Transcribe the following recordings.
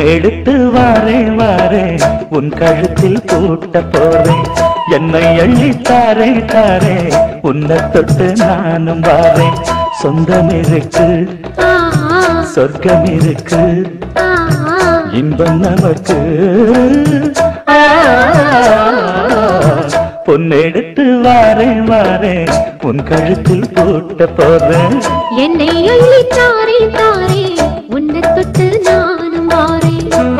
பொன்னெடுத்து வாரேன் வாரேன் உன் கழுத்தில் பூட்ட போறேன் என்னை அள்ளி தாரே தாரே உன்னை தொட்டு நானும் வாரேன் சொந்தம் இருக்கு ஆ, சொர்க்கம் இருக்கு ஆ, ஆ. இன்பம் நமக்கு ஆ, பொன்னெடுத்து வாரேன் வாரேன் உன் கழுத்தில் பூட்ட போறேன் என்னை அள்ளி தாரே தாரே உன்னை தொட்டு நானும் வாரேன்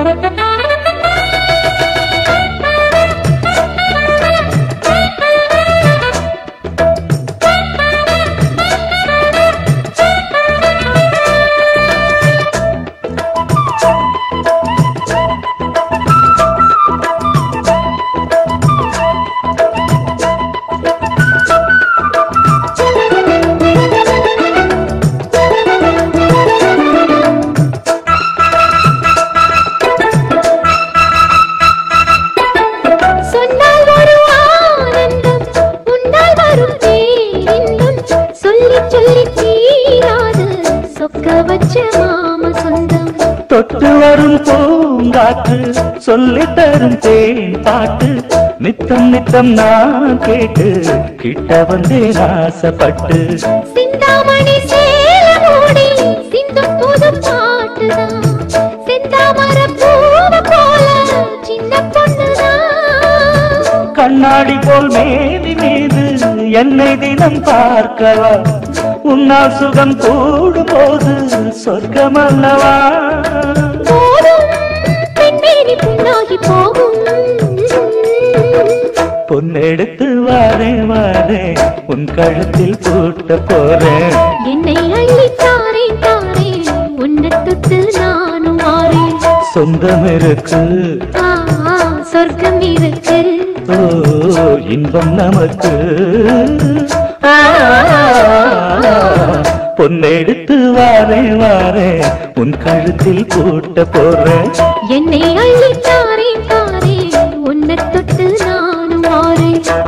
சொன்னால் வரும் ஆனந்தம் உன்னால் வரும் பேரின்பம் சொல்லி சொல்லி தீராது சொக்க வச்ச மாம சொந்தம் தொட்டு வரும் பூங்காற்று சொல்லி தரும் தேன் பாட்டு நித்தம் நித்தம் நான் கேட்டு கிட்ட வந்தேன் ஆசைப்பட்டு சிந்தாமணி சேலமோடி சிந்தும் புது பாட்டுதான் செந்தாமர பூவ போல சின்ன பொண்ணுதான் கண்ணாடி போல் மேதி மீது என்னை தினம் பார்க்கவா உன்னால் சுகம் கூடும் போது சொர்க்கம் அல்லவா போதும் பெண்மேனி புண்ணாகி போகும் பொன்னெடுத்து வாரே வாரே உன் கழுத்தில் பூட்ட போறேன் என்னை அள்ளி தாரே தாரே உன்னை தொட்டு நானும் வாரேன் சொந்தம் இருக்கு ஆ, ஆ, சொர்க்கம் இருக்கு ஓ இன்பம் நமக்கு ஆ, பொன்னெடுத்து வாரே வாரே உன் கழுத்தில் பூட்ட போறேன் என்னை அள்ளி தாரே தாரே உன்னை தொட்டு நானும் வாரேன்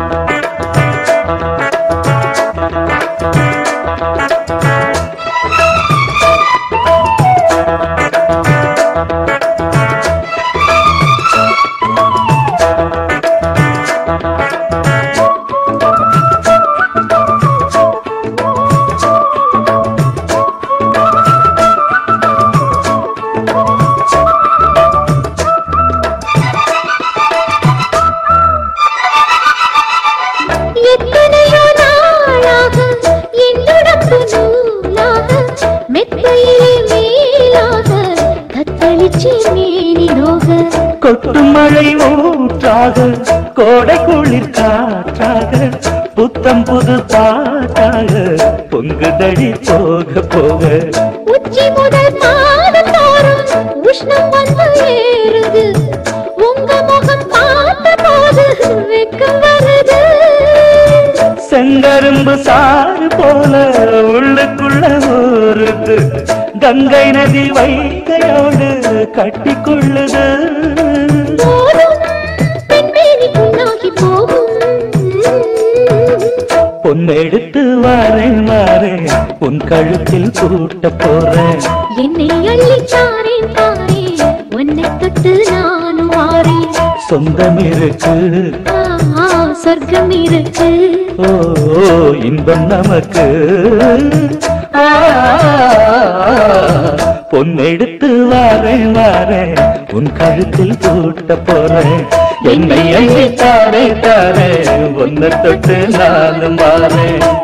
எத்தனையோ நாளாக என்னுடம்பு நூலாக மெத்தையிலே மேலாக தத்தளிச்சு மேனி நோக கொட்டும் மழை ஊற்றாக கோடை குளிர் காற்றாக புத்தம் புது பாட்டாக பொங்குதடி போக போக உச்சி முதல் பாதம் தோறும் உஷ்ணம் வந்து ஏறுது உங்க முகம் பார்த்த போது வெக்கம் வருது செங்கரும்பு சாறு போல உள்ளுக்குள்ள ஊறுது கங்கை நதி வைகையோடு கட்டிக்கொள்ளுது போதும் பெண்மேனி புண்ணாகி போகும் பொன்னெடுத்து வாரேன் வாரேன் உன் கழுத்தில் பூட்ட போறேன் என்னை அள்ளி தாரேன் தாரேன் உன்னை தொட்டு நானும் வாரேன் சொந்தம் இருக்கு ஆ, ஆ, சொர்க்கம் இருக்கு ஓ இன்பம் நமக்கு ஆ, பொன்னெடுத்து வாரேன் வாரேன் உன் கழுத்தில் பூட்ட போறேன் என்னை அள்ளி தாரே தாரே ஒன்ன தொட்டு நானும் வாரேன்